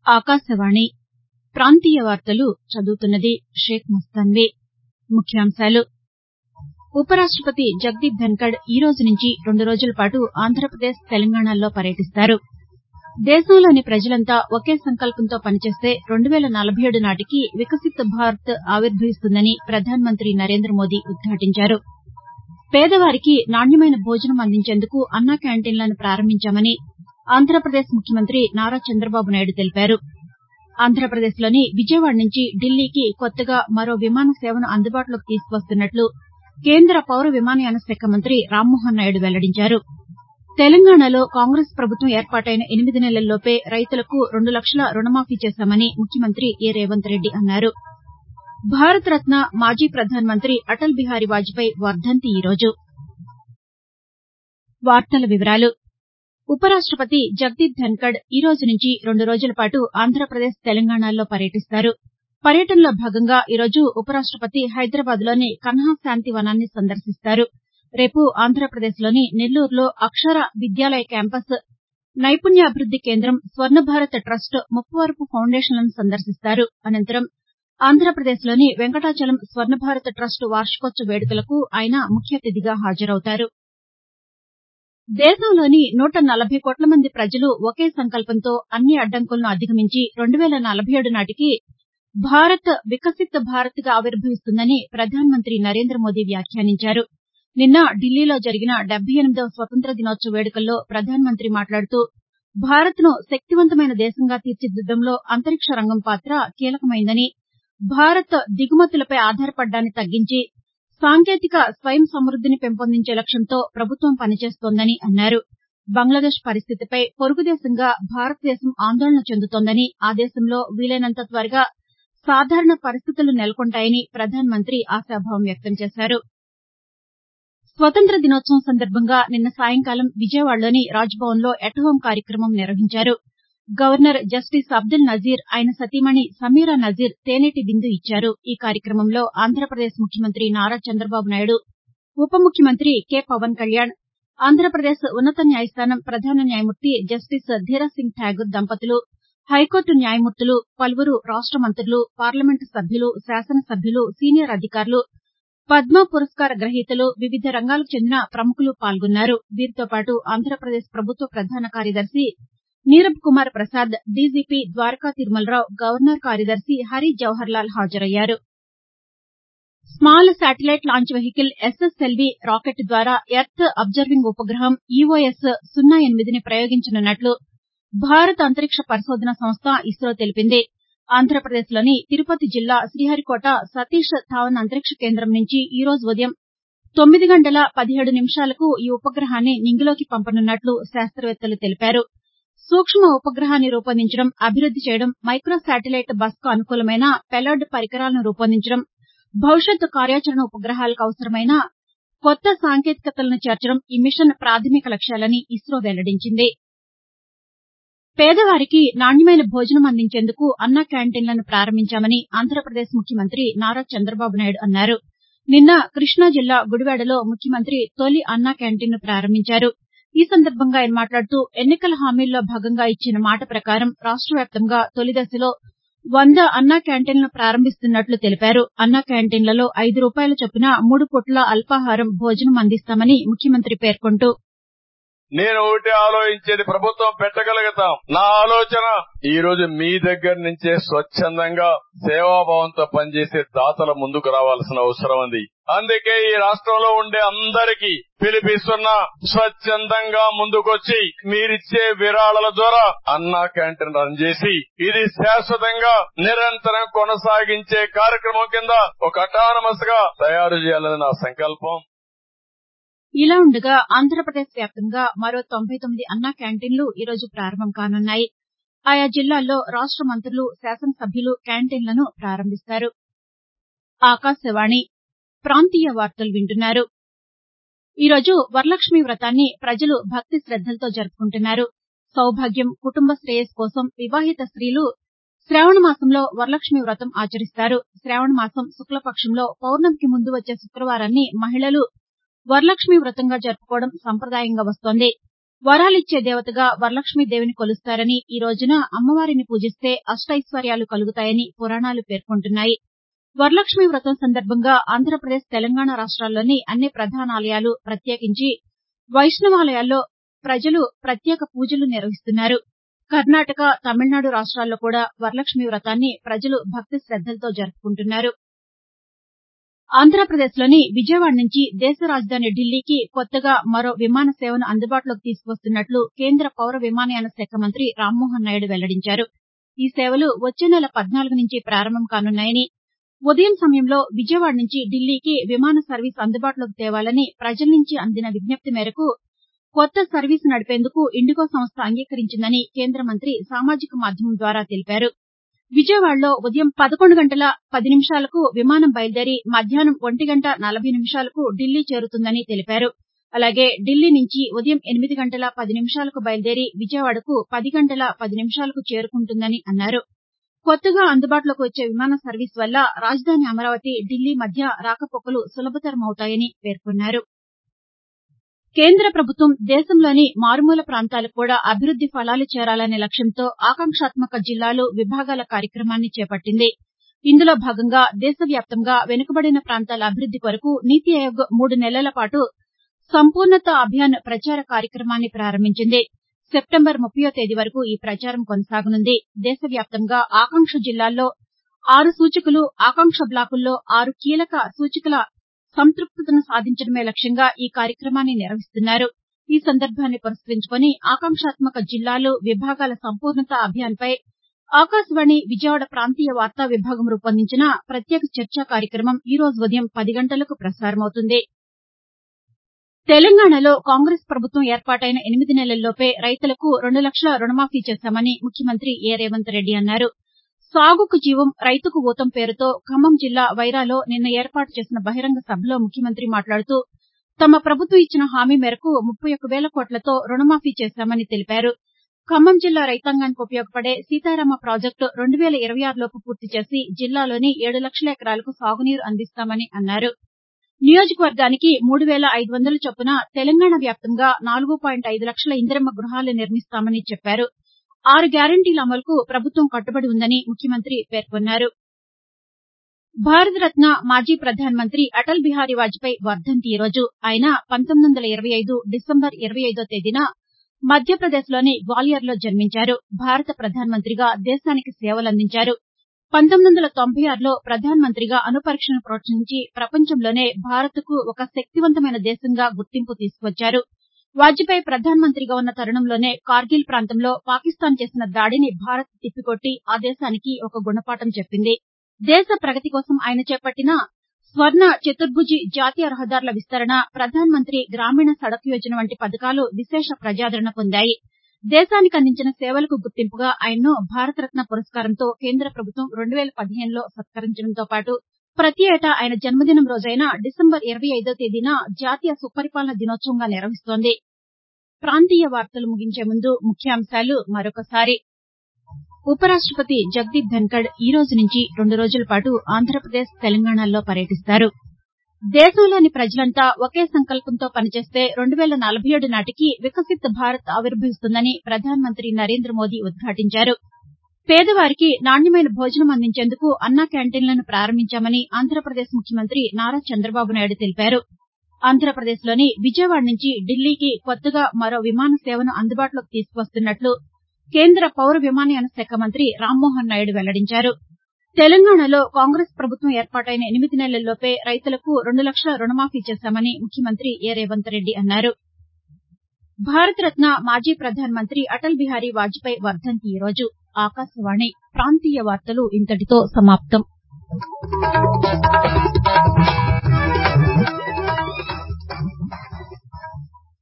ఆకాశవాణి ప్రాంతీయ వార్తలు చదువుతున్నది షేక్ మస్తాన్వీ ముఖ్యాంశాలు ఉపరాష్టపతి జగదీప్ ధన్కడ్ ఈ రోజు నుంచి రెండు రోజుల పాటు ఆంధ్రప్రదేశ్ తెలంగాణల్లో పర్యటిస్తారు దేశంలోని ప్రజలంతా ఒకే సంకల్పంతో పనిచేస్తే రెండు వేల నలభై ఏడు నాటికి వికసిత్ భారత్ ఆవిర్భవిస్తుందని ప్రధానమంత్రి నరేంద్ర మోదీ ఉద్ఘాటించారు పేదవారికి నాణ్యమైన భోజనం అందించేందుకు అన్న క్యాంటీన్లను ప్రారంభించామని ఆంధ్రప్రదేశ్ ముఖ్యమంత్రి నారా చంద్రబాబు నాయుడు తెలిపారు ఆంధ్రప్రదేశ్లోని విజయవాడ నుంచి ఢిల్లీకి కొత్తగా మరో విమాన సేవను అందుబాటులోకి తీసుకువస్తున్నట్లు కేంద్ర పౌర విమానయాన శాఖ మంత్రి రామ్మోహన్ నాయుడు వెల్లడించారు తెలంగాణలో కాంగ్రెస్ ప్రభుత్వం ఏర్పాటైన ఎనిమిది నెలల్లోపే రైతులకు రెండు లక్షల రుణమాఫీ చేశామని ముఖ్యమంత్రి ఏ రేవంత్ రెడ్డి అన్నారు భారతరత్న మాజీ ప్రధానమంత్రి అటల్ బిహారీ వాజ్పేయి వర్దంతి ఈ రోజు ఉపరాష్టపతి జగదీప్ ధన్కడ్ ఈ రోజు నుంచి రెండు రోజుల పాటు ఆంధ్రప్రదేశ్ తెలంగాణల్లో పర్యటిస్తారు పర్యటనలో భాగంగా ఈ రోజు ఉపరాష్టపతి హైదరాబాద్లోని కన్హా శాంతి వనాన్ని సందర్శిస్తారు రేపు ఆంధ్రప్రదేశ్లోని నెల్లూరులో అక్షర విద్యాలయ క్యాంపస్ నైపుణ్యాభివృద్ది కేంద్రం స్వర్ణ భారత్ ట్రస్ట్ ముప్పవరపు ఫౌండేషన్లను సందర్శిస్తారు అనంతరం ఆంధ్రప్రదేశ్లోని వెంకటాచలం స్వర్ణ భారత్ ట్రస్ట్ వార్షికోత్సవ వేడుకలకు ఆయన ముఖ్య అతిథిగా హాజరవుతారు దేశంలోని నూట నలభై కోట్ల మంది ప్రజలు ఒకే సంకల్పంతో అన్ని అడ్డంకులను అధిగమించి రెండు వేల నలభై ఏడు నాటికి భారత్ వికసిత్ భారత్గా ఆవిర్భవిస్తుందని ప్రధానమంత్రి నరేంద్ర మోదీ వ్యాఖ్యానించారు నిన్న ఢిల్లీలో జరిగిన డెబ్బై ఎనిమిదవ స్వతంత్ర దినోత్సవ వేడుకల్లో ప్రధానమంత్రి మాట్లాడుతూ భారత్ను శక్తివంతమైన దేశంగా తీర్చిదిద్దడంలో అంతరిక్ష రంగం పాత కీలకమైందని భారత్ దిగుమతులపై ఆధారపడ్డాన్ని తగ్గించి సాంకేతిక స్వయం సమృద్దిని పెంపొందించే లక్ష్యంతో ప్రభుత్వం పనిచేస్తోందని అన్నారు బంగ్లాదేశ్ పరిస్థితిపై పొరుగుదేశంగా భారతదేశం ఆందోళన చెందుతోందని ఆ దేశంలో వీలైనంత త్వరగా సాధారణ పరిస్థితులు నెలకొంటాయని ప్రధానమంత్రి ఆశాభావం వ్యక్తం చేశారు స్వతంత్ర దినోత్సవం సందర్భంగా నిన్న సాయంకాలం విజయవాడలోని రాజ్భవన్లో ఎట్ హోం కార్యక్రమం నిర్వహించారు గవర్నర్ జస్టిస్ అబ్దుల్ నజీర్ ఆయన సతీమణి సమీరా నజీర్ తేనెటి విందు ఇచ్చారు ఈ కార్యక్రమంలో ఆంధ్రప్రదేశ్ ముఖ్యమంత్రి నారా చంద్రబాబు నాయుడు ఉప ముఖ్యమంత్రి కె పవన్ కళ్యాణ్ ఆంధ్రప్రదేశ్ ఉన్నత న్యాయస్థానం ప్రధాన న్యాయమూర్తి జస్టిస్ ధీరజ్ సింగ్ ఠాగూర్ దంపతులు హైకోర్టు న్యాయమూర్తులు పలువురు రాష్ట మంత్రులు పార్లమెంటు సభ్యులు శాసనసభ్యులు సీనియర్ అధికారులు పద్మ పురస్కార గ్రహీతలు వివిధ రంగాలకు చెందిన ప్రముఖులు పాల్గొన్నారు వీరితో పాటు ఆంధ్రప్రదేశ్ ప్రభుత్వ ప్రధాన కార్యదర్శి నీరబ్ కుమార్ ప్రసాద్ డీజీపీ ద్వారకా తిరుమలరావు గవర్నర్ కార్యదర్శి హరి జవహర్ లాల్ హాజరయ్యారు small satellite launch vehicle SSLV rocket ద్వారా ఎర్త్ అబ్జర్వింగ్ ఉపగ్రహం ఈఓఎస్ సున్నా ఎనిమిదిని ప్రయోగించనున్నట్లు భారత అంతరిక్ష పరిశోధనా సంస్థ ఇస్రో తెలిపింది ఆంధ్రప్రదేశ్లోని తిరుపతి జిల్లా శ్రీహరికోట సతీష్ ధావన్ అంతరిక్ష కేంద్రం నుంచి ఈ రోజు ఉదయం తొమ్మిది గంటల పదిహేడు నిమిషాలకు ఈ ఉపగ్రహాన్ని నింగిలోకి పంపనున్నట్లు శాస్త్రవేత్తలు తెలిపారు సూక్ష్మ ఉపగ్రహాన్ని రూపొందించడం అభివృద్ది చేయడం మైక్రో శాటిలైట్ బస్కు అనుకూలమైన పెలాడ్ పరికరాలను రూపొందించడం భవిష్యత్ కార్యాచరణ ఉపగ్రహాలకు అవసరమైన కొత్త సాంకేతికతలను చేర్చడం ఈ మిషన్ ప్రాథమిక లక్ష్యాలని ఇస్రో వెల్లడించింది పేదవారికి నాణ్యమైన భోజనం అందించేందుకు అన్న క్యాంటీన్లను ప్రారంభించామని ఆంధ్రప్రదేశ్ ముఖ్యమంత్రి నారా చంద్రబాబు నాయుడు అన్నారు నిన్న కృష్ణా జిల్లా గుడివాడలో ముఖ్యమంత్రి తొలి అన్న క్యాంటీన్ను ప్రారంభించారు ఈ సందర్భంగా ఆయన మాట్లాడుతూ ఎన్నికల హామీల్లో భాగంగా ఇచ్చిన మాట ప్రకారం రాష్ట వ్యాప్తంగా తొలి దశలో వంద అన్న క్యాంటీన్లను ప్రారంభిస్తున్నట్లు తెలిపారు అన్న క్యాంటీన్లలో ఐదు రూపాయల చొప్పున మూడు పూట్ల అల్పాహారం భోజనం అందిస్తామని ముఖ్యమంత్రి పేర్కొంటూ నేను ఒకటి ఆలోచించేది ప్రభుత్వం పెట్టగలుగుతాం నా ఆలోచన ఈ రోజు మీ దగ్గర నుంచే స్వచ్ఛందంగా సేవాభావంతో పనిచేసే దాతల ముందుకు రావాల్సిన అవసరం ఉంది అందుకే ఈ రాష్ట్రంలో ఉండే అందరికీ పిలిపిస్తున్న స్వచ్ఛందంగా ముందుకొచ్చి మీరిచ్చే విరాళాల ద్వారా అన్నా క్యాంటీన్ రన్ చేసి ఇది శాశ్వతంగా నిరంతరం కొనసాగించే కార్యక్రమం కింద ఒక అటానమస్ గా తయారు చేయాలని నా సంకల్పం ఇలా ఉండగా ఆంధ్రప్రదేశ్ వ్యాప్తంగా మరో తొంభై తొమ్మిది అన్నా క్యాంటీన్లు ఈ రోజు ప్రారంభం కానున్నాయి ఆయా జిల్లాల్లో రాష్ట మంత్రులు శాసనసభ్యులు క్యాంటీన్లను ప్రారంభిస్తారు ఆకాశవాణి ప్రాంతీయ వార్తలు వింటున్నారు ఈ రోజు వరలక్ష్మి వ్రతాన్ని ప్రజలు భక్తి శద్దలతో జరుపుకుంటున్నారు సౌభాగ్యం కుటుంబ శ్రేయస్సు కోసం వివాహిత స్త్రీలు శ్రావణ మాసంలో వరలక్ష్మి వ్రతం ఆచరిస్తారు శ్రావణ మాసం శుక్లపక్షంలో పౌర్ణమికి ముందు వచ్చే శుక్రవారాన్ని మహిళలు వరలక్ష్మి వ్రతంగా జరుపుకోవడం సంప్రదాయంగా వస్తోంది వరాలిచ్చే దేవతగా వరలక్ష్మీదేవిని కొలుస్తారని ఈ రోజున అమ్మవారిని పూజిస్తే అష్టైశ్వర్యాలు కలుగుతాయని పురాణాలు పేర్కొంటున్నాయి వరలక్ష్మీ వ్రతం సందర్భంగా ఆంధ్రప్రదేశ్ తెలంగాణ రాష్ట్రాల్లోని అన్ని ప్రధానాలయాలు ప్రత్యేకించి వైష్ణవాలయాల్లో ప్రజలు ప్రత్యేక పూజలు నిర్వహిస్తున్నారు కర్ణాటక తమిళనాడు రాష్ట్రాల్లో కూడా వరలక్ష్మీ వ్రతాన్ని ప్రజలు భక్తి శద్దలతో జరుపుకుంటున్నారు ఆంధ్రప్రదేశ్లోని విజయవాడ నుంచి దేశ రాజధాని ఢిల్లీకి కొత్తగా మరో విమాన సేవను అందుబాటులోకి తీసుకువస్తున్నట్లు కేంద్ర పౌర విమానయాన శాఖ మంత్రి రామ్మోహన్ నాయుడు వెల్లడించారు ఈ సేవలు వచ్చే నెల పద్నాలుగు నుంచి ప్రారంభం కానున్నాయని ఉదయం సమయంలో విజయవాడ నుంచి ఢిల్లీకి విమాన సర్వీసు అందుబాటులోకి తేవాలని ప్రజల నుంచి అందిన విజ్ఞప్తి మేరకు కొత్త సర్వీసు నడిపేందుకు ఇండిగో సంస్థ అంగీకరించిందని కేంద్ర మంత్రి సామాజిక మాధ్యమం ద్వారా తెలిపారు విజయవాడలో ఉదయం పదకొండు గంటల పది నిమిషాలకు విమానం బయలుదేరి మధ్యాహ్నం ఒంటి గంట నలభై నిమిషాలకు ఢిల్లీ చేరుతుందని తెలిపారు అలాగే ఢిల్లీ నుంచి ఉదయం ఎనిమిది గంటల పది నిమిషాలకు బయలుదేరి విజయవాడకు పది గంటల పది నిమిషాలకు చేరుకుంటుందని అన్నారు కొత్తగా అందుబాటులోకి వచ్చే విమాన సర్వీసు వల్ల రాజధాని అమరావతి ఢిల్లీ మధ్య రాకపోకలు సులభతరమవుతాయని పేర్కొన్నారు కేంద్ర ప్రభుత్వం దేశంలోని మారుమూల ప్రాంతాలకు కూడా అభివృద్ది ఫలాలు చేరాలనే లక్ష్యంతో ఆకాంక్షాత్మక జిల్లాలు విభాగాల కార్యక్రమాన్ని చేపట్టింది ఇందులో భాగంగా దేశవ్యాప్తంగా వెనుకబడిన ప్రాంతాల అభివృద్ది కొరకు నీతి ఆయోగ్ మూడు నెలల పాటు సంపూర్ణత అభియాన్ ప్రచార కార్యక్రమాన్ని ప్రారంభించింది సెప్టెంబర్ ముప్పయో తేదీ వరకు ఈ ప్రచారం కొనసాగనుంది దేశవ్యాప్తంగా ఆకాంక్ష జిల్లాల్లో ఆరు సూచికలు ఆకాంక్ష బ్లాకుల్లో ఆరు కీలక సూచికల సంతృప్తతను సాధించడమే లక్ష్యంగా ఈ కార్యక్రమాన్ని నిర్వహిస్తున్నారు ఈ సందర్భాన్ని పురస్కరించుకుని ఆకాంక్షాత్మక జిల్లాలు విభాగాల సంపూర్ణత అభియాన్పై ఆకాశవాణి విజయవాడ ప్రాంతీయ వార్తా విభాగం రూపొందించిన ప్రత్యేక చర్చా కార్యక్రమం ఈ రోజు ఉదయం పది గంటలకు ప్రసారమవుతుంది తెలంగాణలో కాంగ్రెస్ ప్రభుత్వం ఏర్పాటైన ఎనిమిది నెలల్లోపే రైతులకు రెండు లక్షల రుణమాఫీ చేశామని ముఖ్యమంత్రి ఏ రేవంత్ రెడ్డి అన్నారు సాగుకు జీవం రైతుకు ఊతం పేరుతో ఖమ్మం జిల్లా వైరాలో నిన్న ఏర్పాటు చేసిన బహిరంగ సభలో ముఖ్యమంత్రి మాట్లాడుతూ తమ ప్రభుత్వం ఇచ్చిన హామీ మేరకు ముప్పై ఒక్క వేల కోట్లతో రుణమాఫీ చేశామని తెలిపారు ఖమ్మం జిల్లా రైతాంగానికి ఉపయోగపడే సీతారామ ప్రాజెక్టు రెండు వేల ఇరవై ఆరులోపు పూర్తి చేసి జిల్లాలోని ఏడు లక్షల ఎకరాలకు సాగునీరు అందిస్తామని అన్నారు నియోజకవర్గానికి మూడు వేల ఐదు వందల చొప్పున తెలంగాణ వ్యాప్తంగా నాలుగు పాయింట్ ఐదు లక్షల ఇందిరమ్మ గృహాలు నిర్మిస్తామని చెప్పారు ఆరు గ్యారంటీల అమలుకు ప్రభుత్వం కట్టుబడి ఉందని ముఖ్యమంత్రి పేర్కొన్నారు భారతరత్న మాజీ ప్రధానమంత్రి అటల్ బిహారీ వాజ్పేయి వర్దంతి ఈ రోజు ఆయన పంతొమ్మిది వందల ఇరవై ఐదు డిసెంబర్ ఇరవై ఐదో తేదీన మధ్యప్రదేశ్లోని గ్వాలియర్లో జన్మించారు భారత ప్రధానమంత్రిగా దేశానికి సేవలందించారు పంతొమ్మిది వందల తొంభై ఆరులో ప్రధానమంత్రిగా అణుపరీక్షను ప్రోత్సహించి ప్రపంచంలోనే భారత్కు ఒక శక్తివంతమైన దేశంగా గుర్తింపు తీసుకువచ్చారు వాజ్పేయి ప్రధానమంత్రిగా ఉన్న తరుణంలోనే కార్గిల్ ప్రాంతంలో పాకిస్తాన్ చేసిన దాడిని భారత్ తిప్పికొట్టి ఆ దేశానికి ఒక గుణపాఠం చెప్పింది దేశ ప్రగతి కోసం ఆయన చేపట్టిన స్వర్ణ చతుర్భుజి జాతీయ రహదారుల విస్తరణ ప్రధానమంత్రి గ్రామీణ సడక్ యోజన వంటి పథకాలు విశేష ప్రజాదరణ పొందాయి దేశానికి అందించిన సేవలకు గుర్తింపుగా ఆయన్ను భారతరత్న పురస్కారంతో కేంద్ర ప్రభుత్వం రెండు వేల పదిహేనులో సత్కరించడంతో పాటు ప్రతి ఏటా ఆయన జన్మదినం రోజైన డిసెంబర్ ఇరవై ఐదో తేదీన జాతీయ సుపరిపాలన దినోత్సవంగా నిర్వహిస్తోంది ప్రాంతీయ వార్తలు ముగించే ముందు ముఖ్యాంశాలు మరొకసారి ఉపరాష్టపతి జగదీప్ ధన్కడ్ ఈ రోజు నుంచి రెండు రోజుల పాటు ఆంధ్రప్రదేశ్ తెలంగాణల్లో పర్యటిస్తారు దేశంలోని ప్రజలంతా ఒకే సంకల్పంతో పనిచేస్తే రెండు వేల నలభై ఏడు నాటికి వికసిత్ భారత్ ఆవిర్భవిస్తుందని ప్రధానమంత్రి నరేంద్ర మోదీ ఉద్ఘాటించారు పేదవారికి నాణ్యమైన భోజనం అందించేందుకు అన్న క్యాంటీన్లను ప్రారంభించామని ఆంధ్రప్రదేశ్ ముఖ్యమంత్రి నారా చంద్రబాబు నాయుడు తెలిపారు ఆంధ్రప్రదేశ్లోని విజయవాడ నుంచి ఢిల్లీకి కొత్తగా మరో విమాన సేవను అందుబాటులోకి తీసుకువస్తున్నట్లు కేంద్ర పౌర విమానయాన శాఖ మంత్రి రామ్మోహన్ నాయుడు వెల్లడించారు తెలంగాణలో కాంగ్రెస్ ప్రభుత్వం ఏర్పాటైన ఎనిమిది నెలల్లోపే రైతులకు రెండు లక్షల రుణమాఫీ చేశామని ముఖ్యమంత్రి ఏ రేవంత్ రెడ్డి అన్నారు భారతరత్న మాజీ ప్రధానమంత్రి అటల్ బిహారీ వాజ్పేయి వర్దంతి ఈ రోజు ఆకాశవాణి ప్రాంతీయ వార్తలు ఇంతటితో సమాప్తం